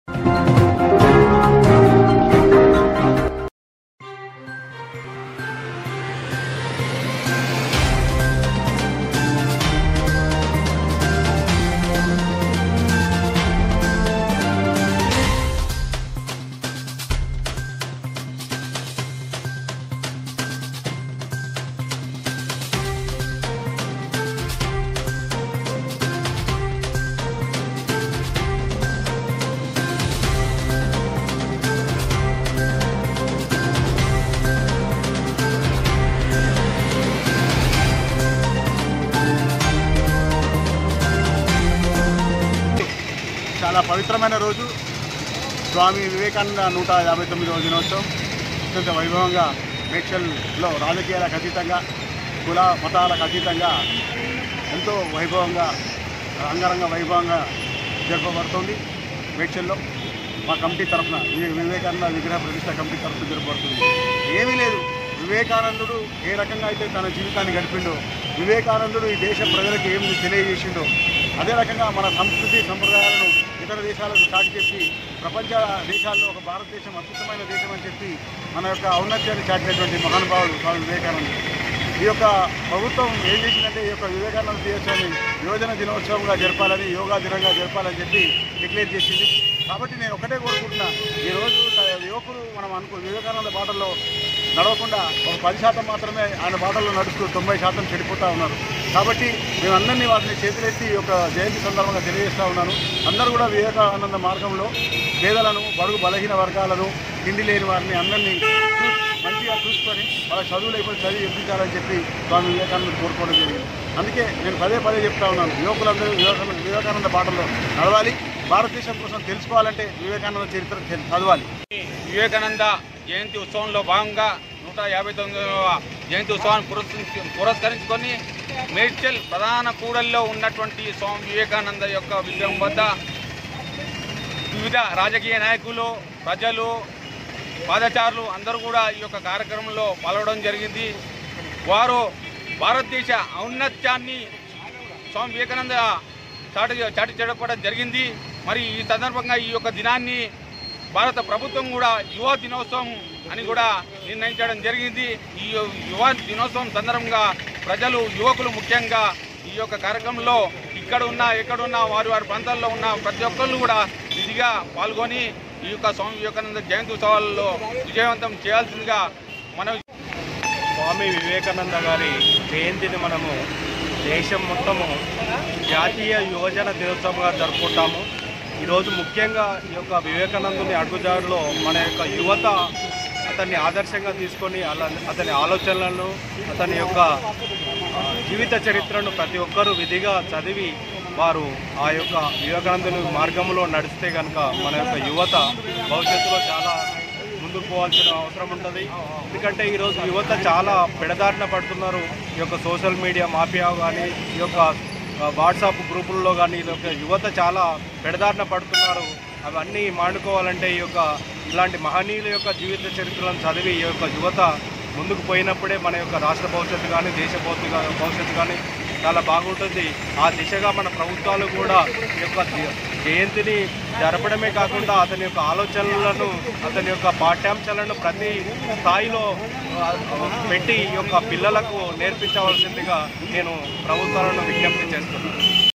చాలా పవిత్రమైన రోజు స్వామి వివేకానంద నూట యాభై తొమ్మిదవ దినోత్సవం అత్యంత వైభవంగా మేడ్చల్లో రాజకీయాలకు అతీతంగా కుల మతాలకు అతీతంగా ఎంతో వైభవంగా అంగరంగ వైభవంగా జరపబడుతుంది మేడ్చల్లో మా కమిటీ తరఫున వి- వివేకానంద విగ్రహ ప్రతిష్ట కమిటీ తరఫున జరపబడుతుంది ఏమీ లేదు వివేకానందుడు ఏ రకంగా అయితే తన జీవితాన్ని గడిపిండో వివేకానందుడు ఈ దేశ ప్రజలకు ఏం తెలియజేసిండో అదే రకంగా మన సంస్కృతి సంప్రదాయాలను ఇతర దేశాలకు చాటి చెప్పి ప్రపంచ దేశాల్లో ఒక భారతదేశం అద్భుతమైన దేశం అని చెప్పి మన యొక్క ఔన్నత్యాన్ని చాటినటువంటి మహానుభావుడు స్వామి వివేకానందుడు ఈ యొక్క ప్రభుత్వం ఏం చేసిందంటే ఈ యొక్క వివేకానంద దినోత్సవాన్ని యువజన దినోత్సవంగా జరపాలని యోగా దినంగా జరపాలని చెప్పి డిక్లేర్ చేసింది కాబట్టి నేను ఒకటే కోరుకుంటున్నా ఈరోజు త- యువకులు మనం అనుకో వివేకానంద బాటల్లో నడవకుండా ఒక పది శాతం మాత్రమే ఆయన బాటల్లో నడుస్తూ తొంభై శాతం చెడిపోతూ ఉన్నారు కాబట్టి మేమందరినీ వాటిని చేతులెత్తి ఈ యొక్క జయంతి సందర్భంగా తెలియజేస్తూ ఉన్నాను అందరూ కూడా వివేకానంద మార్గంలో పేదలను బడుగు బలహీన వర్గాలను తిండి లేని వారిని అందరినీ చూ- మంచిగా చూసుకొని వాళ్ళ చదువులు అయిపోయి చదివి ఎప్పించాలని చెప్పి స్వామి వివేకానంద కోరుకోవడం జరిగింది అందుకే నేను పదే పదే చెప్తా ఉన్నాను యువకులందరూ వివేకానంద వివేకానంద బాటలో నడవాలి భారతదేశం కోసం తెలుసుకోవాలంటే వివేకానంద చరిత్ర తెల్- చదవాలి వివేకానంద జయంతి ఉత్సవంలో భాగంగా నూట యాభై తొమ్మిదవ జయంతి ఉత్సవాన్ని పురస్కరించి పురస్కరించుకొని మేడ్చల్ ప్రధాన కూడల్లో ఉన్నటువంటి స్వామి వివేకానంద యొక్క విగ్రహం వద్ద వివిధ రాజకీయ నాయకులు ప్రజలు పాదచారులు అందరూ కూడా ఈ యొక్క కార్యక్రమంలో పాల్గొనడం జరిగింది వారు భారతదేశ ఔన్నత్యాన్ని స్వామి వివేకానంద చాటి చాటి చెప్పడం జరిగింది మరి ఈ సందర్భంగా ఈ యొక్క దినాన్ని భారత ప్రభుత్వం కూడా యువ దినోత్సవం అని కూడా నిర్ణయించడం జరిగింది ఈ యువ దినోత్సవం సందర్భంగా ప్రజలు యువకులు ముఖ్యంగా ఈ యొక్క కార్యక్రమంలో ఇక్కడ ఉన్న ఎక్కడున్న వారి వారి ప్రాంతాల్లో ఉన్న ప్రతి ఒక్కళ్ళు కూడా విధిగా పాల్గొని ఈ యొక్క స్వామి వివేకానంద జయంతి ఉత్సవాల్లో విజయవంతం చేయాల్సిందిగా మనం స్వామి వివేకానంద గారి జయంతిని మనము దేశం మొత్తము జాతీయ యువజన దినోత్సవంగా జరుపుకుంటాము ఈరోజు ముఖ్యంగా ఈ యొక్క వివేకానందుని అడుగుజాడులో మన యొక్క యువత అతన్ని ఆదర్శంగా తీసుకొని అలా అతని ఆలోచనలను అతని యొక్క ఆ, జీవిత చరిత్రను ప్రతి ఒక్కరూ విధిగా చదివి వారు ఆ యొక్క వివేకానందుని మార్గంలో నడిస్తే కనుక మన యొక్క యువత భవిష్యత్తులో చాలా ముందుకు పోవాల్సిన అవసరం ఉంటుంది ఎందుకంటే ఈరోజు యువత చాలా పెడదారిన పడుతున్నారు ఈ యొక్క సోషల్ మీడియా మాఫియా కానీ ఈ యొక్క ఆ, వాట్సాప్ గ్రూపుల్లో కానీ ఈ యొక్క యువత చాలా పెడదారిన పడుతున్నారు అవన్నీ మానుకోవాలంటే ఈ యొక్క ఇలాంటి మహనీయుల యొక్క జీవిత చరిత్రలను చదివి ఈ యొక్క యువత ముందుకు పోయినప్పుడే మన యొక్క రాష్ట్ర భవిష్యత్తు కానీ దేశ భవిష్యత్తు గా- భవిష్యత్తు కానీ చాలా బాగుంటుంది ఆ దిశగా మన ప్రభుత్వాలు కూడా ఈ యొక్క జ- జయంతిని జరపడమే కాకుండా అతని యొక్క ఆలోచనలను అతని యొక్క పాఠ్యాంశాలను ప్రతి స్థాయిలో ఆ, పెట్టి ఈ యొక్క పిల్లలకు నేర్పించవలసిందిగా నేను ప్రభుత్వాలను విజ్ఞప్తి చేస్తున్నాను